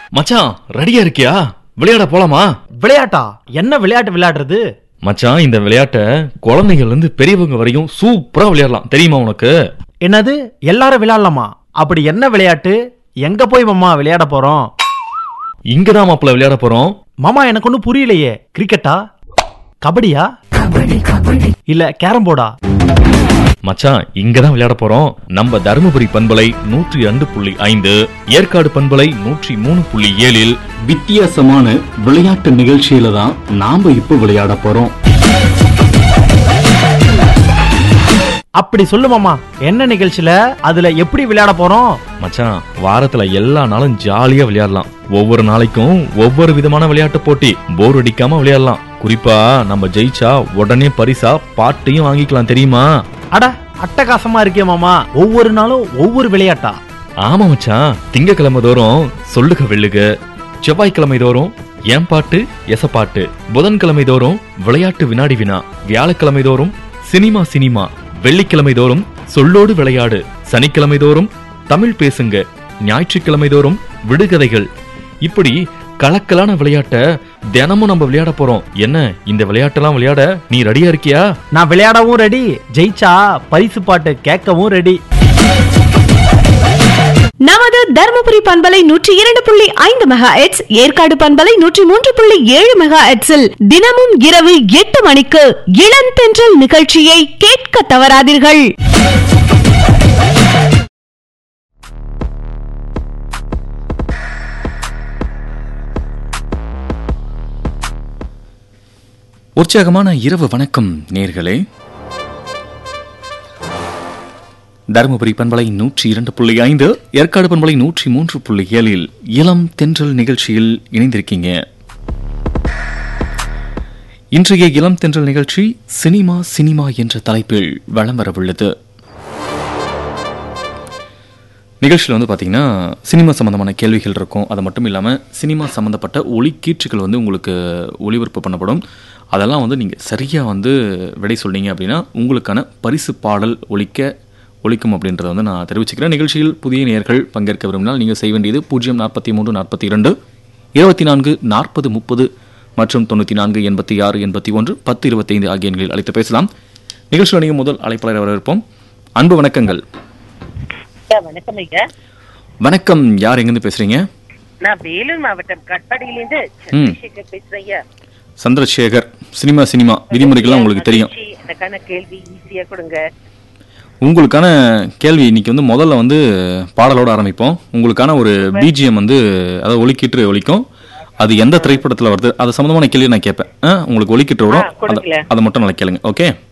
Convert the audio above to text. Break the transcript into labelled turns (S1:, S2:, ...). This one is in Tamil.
S1: மச்சான் ரெடியா இருக்கியா விளையாட போலாமா
S2: விளையாட்டா என்ன விளையாட்டு விளையாடுறது
S1: மச்சான் இந்த விளையாட்டை குழந்தைகள்ல இருந்து பெரியவங்க வரையும் சூப்பரா விளையாடலாம் தெரியுமா உனக்கு
S2: என்னது எல்லாரும் விளையாடலாமா அப்படி என்ன விளையாட்டு எங்க போய் மாமா விளையாட போறோம்
S1: இங்கதான் மாப்பிள்ள விளையாட போறோம்
S2: மாமா எனக்கு ஒன்றும் புரியலையே கிரிக்கெட்டா கபடியா இல்ல கேரம் போர்டா
S1: மச்சான் இங்கதான் விளையாட போறோம் நம்ம தருமபுரி பண்பலை நூற்றி ரெண்டு புள்ளி ஐந்து ஏற்காடு பண்பலை நூற்றி மூணு புள்ளி ஏழில்
S3: வித்தியாசமான விளையாட்டு நிகழ்ச்சியில தான் நாம இப்போ விளையாட போறோம்
S2: அப்படி சொல்லு மாமா என்ன நிகழ்ச்சியில அதுல எப்படி விளையாட போறோம்
S1: மச்சான் வாரத்துல எல்லா நாளும் ஜாலியா விளையாடலாம் ஒவ்வொரு நாளைக்கும் ஒவ்வொரு விதமான விளையாட்டு போட்டி போர் அடிக்காம விளையாடலாம் குறிப்பா நம்ம ஜெயிச்சா உடனே பரிசா பாட்டையும் வாங்கிக்கலாம் தெரியுமா
S2: அட அட்டகாசமா இருக்கே மாமா ஒவ்வொரு நாளும் ஒவ்வொரு விளையாட்டா
S1: ஆமா மச்சான் திங்கக்கிழமை தோறும் சொல்லுக வெள்ளுக செவ்வாய்க்கிழமை தோறும் ஏன் பாட்டு எசப்பாட்டு புதன்கிழமை தோறும் விளையாட்டு வினாடி வினா வியாழக்கிழமை தோறும் சினிமா சினிமா வெள்ளிக்கிழமை தோறும் சொல்லோடு விளையாடு சனிக்கிழமை தோறும் தமிழ் பேசுங்க ஞாயிற்றுக்கிழமை தோறும் விடுகதைகள் இப்படி கலக்கலான விளையாட்ட தினமும் நம்ம விளையாட போறோம் என்ன இந்த விளையாட்டெல்லாம் விளையாட நீ ரெடியா இருக்கியா
S2: நான் விளையாடவும் ரெடி ஜெயிச்சா பரிசு பாட்டு கேட்கவும் ரெடி
S4: நமது தர்மபுரி பண்பலை நூற்றி இரண்டு புள்ளி ஐந்து மெகா எட்ஸ் ஏற்காடு பண்பலை நூற்றி மூன்று புள்ளி ஏழு மெகா எட்ஸில் தினமும் இரவு எட்டு மணிக்கு இளந்தென்றல் நிகழ்ச்சியை கேட்க தவறாதீர்கள்
S1: உற்சாகமான இரவு வணக்கம் நேர்களே தருமபுரி பண்பலை நூற்றி இரண்டு புள்ளி ஐந்து ஏற்காடு பண்பலை நூற்றி மூன்று புள்ளி ஏழில் இளம் தென்றல் நிகழ்ச்சியில் இணைந்திருக்கீங்க இன்றைய இளம் தென்றல் நிகழ்ச்சி சினிமா சினிமா என்ற தலைப்பில் வலம் வரவுள்ளது நிகழ்ச்சியில் வந்து பார்த்தீங்கன்னா சினிமா சம்மந்தமான கேள்விகள் இருக்கும் அது மட்டும் இல்லாமல் சினிமா சம்மந்தப்பட்ட ஒளிக்கீற்றுகள் வந்து உங்களுக்கு ஒளிபரப்பு பண்ணப்படும் அதெல்லாம் வந்து நீங்கள் சரியாக வந்து விடை சொன்னீங்க அப்படின்னா உங்களுக்கான பரிசு பாடல் ஒலிக்க ஒலிக்கும் அப்படின்றத வந்து நான் தெரிவிச்சுக்கிறேன் நிகழ்ச்சியில் புதிய நேயர்கள் பங்கேற்க விரும்பினால் நீங்கள் செய்ய வேண்டியது பூஜ்ஜியம் நாற்பத்தி மூன்று நாற்பத்தி இரண்டு இருபத்தி நான்கு நாற்பது முப்பது மற்றும் தொண்ணூற்றி நான்கு எண்பத்தி ஆறு எண்பத்தி ஒன்று பத்து இருபத்தைந்து ஆகிய எண்களில் அழைத்து பேசலாம் நிகழ்ச்சியில் நீங்கள் முதல் அழைப்பாளர் வரவேற்போம் அன்பு வணக்கங்கள்
S5: ஐயா, வணக்கம் ஐயா
S1: வணக்கம் யார் எங்கேருந்து பேசுறீங்க
S5: நான் வேலூர் மாவட்டம் கட்பாடியிலிருந்து
S1: ம்.
S5: சந்திரசேகர் பேசுறேன் ஐயா
S1: சந்திரசேகர் சினிமா சினிமா விதிமுறைகள்லாம் உங்களுக்கு தெரியும்
S5: மகிழ்ச்சி. எனக்கான கேள்வி ஈஸியா கொடுங்க
S1: உங்களுக்கான கேள்வி இன்னைக்கு வந்து முதல்ல வந்து பாடலோட ஆரம்பிப்போம் உங்களுக்கான ஒரு பிஜிஎம் வந்து அதாவது ஒலிக்கீற்று ஒலிக்கும் அது எந்த திரைப்படத்தில் வருது அது சம்மந்தமான கேள்வி நான் கேட்பேன் ஆ, உங்களுக்கு ஒலிக்கீற்று வரும்
S5: ஆ, கொடுங்களேன்.
S1: அதை- அதை மட்டும் நல்லா கேளுங்க ஓகே